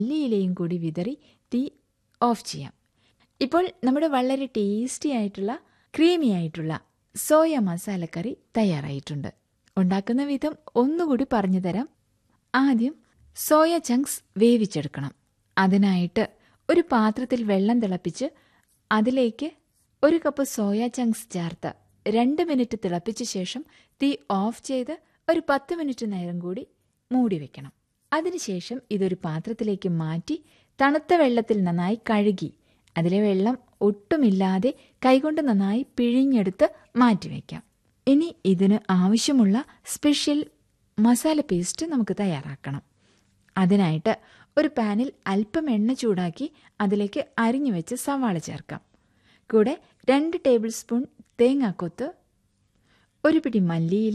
മല്ലിയിലയും കൂടി വിതറി തീ ഓഫ് ചെയ്യാം ഇപ്പോൾ നമ്മുടെ വളരെ ടേസ്റ്റി ആയിട്ടുള്ള ക്രീമി ആയിട്ടുള്ള സോയ മസാലക്കറി തയ്യാറായിട്ടുണ്ട് ഉണ്ടാക്കുന്ന വിധം ഒന്നുകൂടി പറഞ്ഞു തരാം ആദ്യം സോയ ചങ്ക്സ് വേവിച്ചെടുക്കണം അതിനായിട്ട് ഒരു പാത്രത്തിൽ വെള്ളം തിളപ്പിച്ച് അതിലേക്ക് ഒരു കപ്പ് സോയ ചങ്ക്സ് ചേർത്ത് രണ്ട് മിനിറ്റ് തിളപ്പിച്ച ശേഷം തീ ഓഫ് ചെയ്ത് ഒരു പത്ത് മിനിറ്റ് നേരം കൂടി മൂടി വെക്കണം അതിനുശേഷം ഇതൊരു പാത്രത്തിലേക്ക് മാറ്റി തണുത്ത വെള്ളത്തിൽ നന്നായി കഴുകി അതിലെ വെള്ളം ഒട്ടുമില്ലാതെ കൈകൊണ്ട് നന്നായി പിഴിഞ്ഞെടുത്ത് മാറ്റിവെക്കാം ഇനി ഇതിന് ആവശ്യമുള്ള സ്പെഷ്യൽ മസാല പേസ്റ്റ് നമുക്ക് തയ്യാറാക്കണം അതിനായിട്ട് ഒരു പാനിൽ അല്പം എണ്ണ ചൂടാക്കി അതിലേക്ക് അരിഞ്ഞു വെച്ച് സവാള ചേർക്കാം കൂടെ രണ്ട് ടേബിൾ സ്പൂൺ തേങ്ങാക്കൊത്ത് ഒരു പിടി മല്ലിയില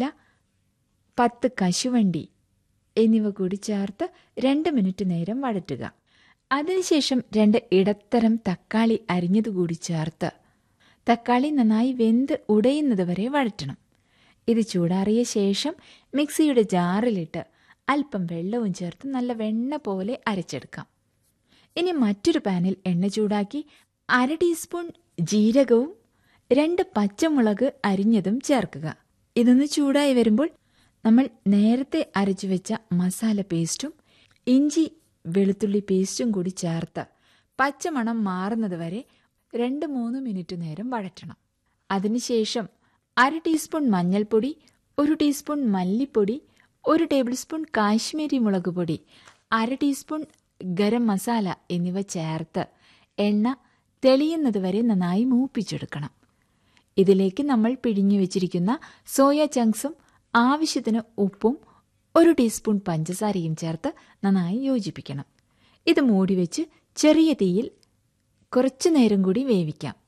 പത്ത് കശുവണ്ടി എന്നിവ കൂടി ചേർത്ത് രണ്ട് മിനിറ്റ് നേരം വഴറ്റുക അതിനുശേഷം രണ്ട് ഇടത്തരം തക്കാളി അരിഞ്ഞതുകൂടി ചേർത്ത് തക്കാളി നന്നായി വെന്ത് ഉടയുന്നത് വരെ വഴറ്റണം ഇത് ചൂടാറിയ ശേഷം മിക്സിയുടെ ജാറിലിട്ട് അല്പം വെള്ളവും ചേർത്ത് നല്ല വെണ്ണ പോലെ അരച്ചെടുക്കാം ഇനി മറ്റൊരു പാനിൽ എണ്ണ ചൂടാക്കി അര ടീസ്പൂൺ ജീരകവും രണ്ട് പച്ചമുളക് അരിഞ്ഞതും ചേർക്കുക ഇതൊന്ന് ചൂടായി വരുമ്പോൾ നമ്മൾ നേരത്തെ അരച്ചു വെച്ച മസാല പേസ്റ്റും ഇഞ്ചി വെളുത്തുള്ളി പേസ്റ്റും കൂടി ചേർത്ത് പച്ചമണം മാറുന്നത് വരെ രണ്ട് മൂന്ന് മിനിറ്റ് നേരം വഴറ്റണം അതിനുശേഷം അര ടീസ്പൂൺ മഞ്ഞൾപ്പൊടി ഒരു ടീസ്പൂൺ മല്ലിപ്പൊടി ഒരു ടേബിൾ സ്പൂൺ കാശ്മീരി മുളക് പൊടി അര ടീസ്പൂൺ ഗരം മസാല എന്നിവ ചേർത്ത് എണ്ണ തെളിയുന്നത് വരെ നന്നായി മൂപ്പിച്ചെടുക്കണം ഇതിലേക്ക് നമ്മൾ പിഴിഞ്ഞു വെച്ചിരിക്കുന്ന സോയ ചങ്ക്സും ആവശ്യത്തിന് ഉപ്പും ഒരു ടീസ്പൂൺ പഞ്ചസാരയും ചേർത്ത് നന്നായി യോജിപ്പിക്കണം ഇത് മൂടി വെച്ച് ചെറിയ തീയിൽ കുറച്ചു നേരം കൂടി വേവിക്കാം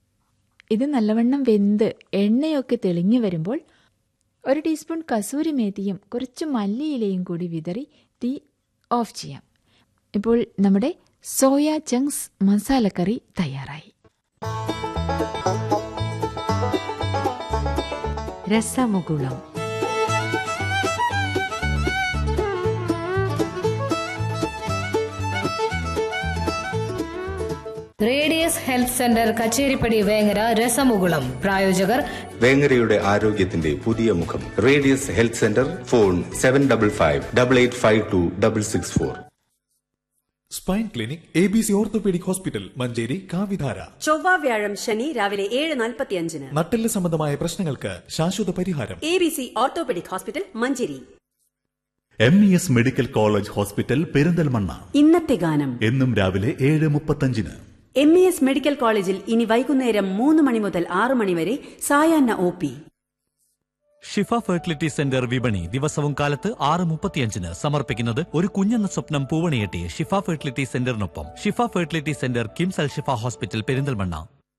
ഇത് നല്ലവണ്ണം വെന്ത് എണ്ണയൊക്കെ തെളിഞ്ഞു വരുമ്പോൾ ഒരു ടീസ്പൂൺ കസൂരി മേത്തിയും കുറച്ച് മല്ലിയിലയും കൂടി വിതറി തീ ഓഫ് ചെയ്യാം ഇപ്പോൾ നമ്മുടെ സോയ ചങ്ക്സ് മസാലക്കറി തയ്യാറായി Rasamukulam radius health centre Kacheripadi Vengara Rasamukulam പ്രായോജകർ വേങ്ങരയുടെ ആരോഗ്യത്തിന്റെ പുതിയ മുഖം radius health centre phone seven double five double eight five two double six four spine clinic A B C orthopaedic hospital Manjeri കാവിധാര ചൊവ്വ വ്യാഴം ശനി രാവിലെ ഏഴ് നാൽപ്പത്തിയഞ്ചിന് നട്ടെല്ല് സംബന്ധമായ പ്രശ്നങ്ങൾക്ക് ശാശ്വത പരിഹാരം A B C orthopaedic hospital Manjeri M E S medical college hospital Perinthalmanna ഇന്നത്തെ ഗാനം എന്നും രാവിലെ ഏഴ് മുപ്പത്തഞ്ചിന് എം ഇ എസ് മെഡിക്കൽ കോളേജിൽ ഇനി വൈകുന്നേരം മൂന്ന് മണി മുതൽ ആറ് മണി വരെ സായാഹ്ന O P Shifa fertility centre വിപണി ദിവസവും കാലത്ത് ആറ് മുപ്പത്തിയഞ്ചിന് സമർപ്പിക്കുന്നത് ഒരു കുഞ്ഞെന്ന സ്വപ്നം പൂവണിയെട്ടി ഷിഫ ഫെർട്ടിലിറ്റി സെന്ററിനൊപ്പം Shifa fertility centre KIMS Al Shifa hospital Perinthalmanna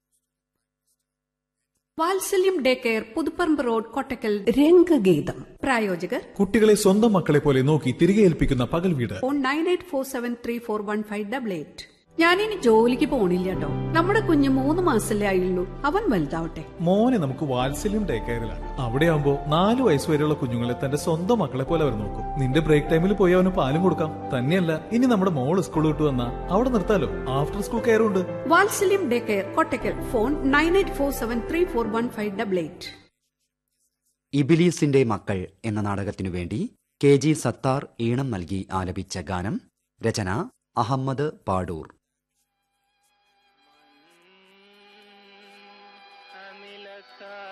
Vatsalyam day care Puthuparamba road Kottakkal Rangageetham പ്രായോജകർ കുട്ടികളെ സ്വന്തം മക്കളെ പോലെ നോക്കി തിരികെ ഏൽപ്പിക്കുന്ന പകൽ വീട് phone nine eight four seven three four one five double eight ഞാനിനി ജോലിക്ക് പോണില്ല കേട്ടോ നമ്മുടെ കുഞ്ഞ് മൂന്ന് മാസല്ലേ ആയുള്ളൂ അവൻ വലുതാവട്ടെ മോനെ നമുക്ക് വാത്സല്യം ഡേ കെയറിലാണ് അവിടെ ആവുമ്പോ നാല് വയസ്സ് വരെയുള്ള കുഞ്ഞുങ്ങളെ തന്റെ സ്വന്തം മക്കളെ പോലെ അവർ നോക്കും നിന്റെ ബ്രേക്ക് ടൈമിൽ പോയി അവന് പാലും കൊടുക്കാം തന്നെയല്ല ഇനി നമ്മുടെ മോള് സ്കൂൾ വിട്ടു വന്നാ അവിടെ നിർത്താലോ ആഫ്റ്റർ സ്കൂൾ കെയർ ഉണ്ട് Vatsalyam day care Kottakkal phone nine eight four seven three four one five double eight ഇബിലീസിന്റെ മക്കൾ എന്ന നാടകത്തിനു വേണ്ടി കെ ജി സത്താർ ഈണം നൽകി ആലപിച്ച ഗാനം രചന അഹമ്മദ് പാടൂർ അമിലക്കാർ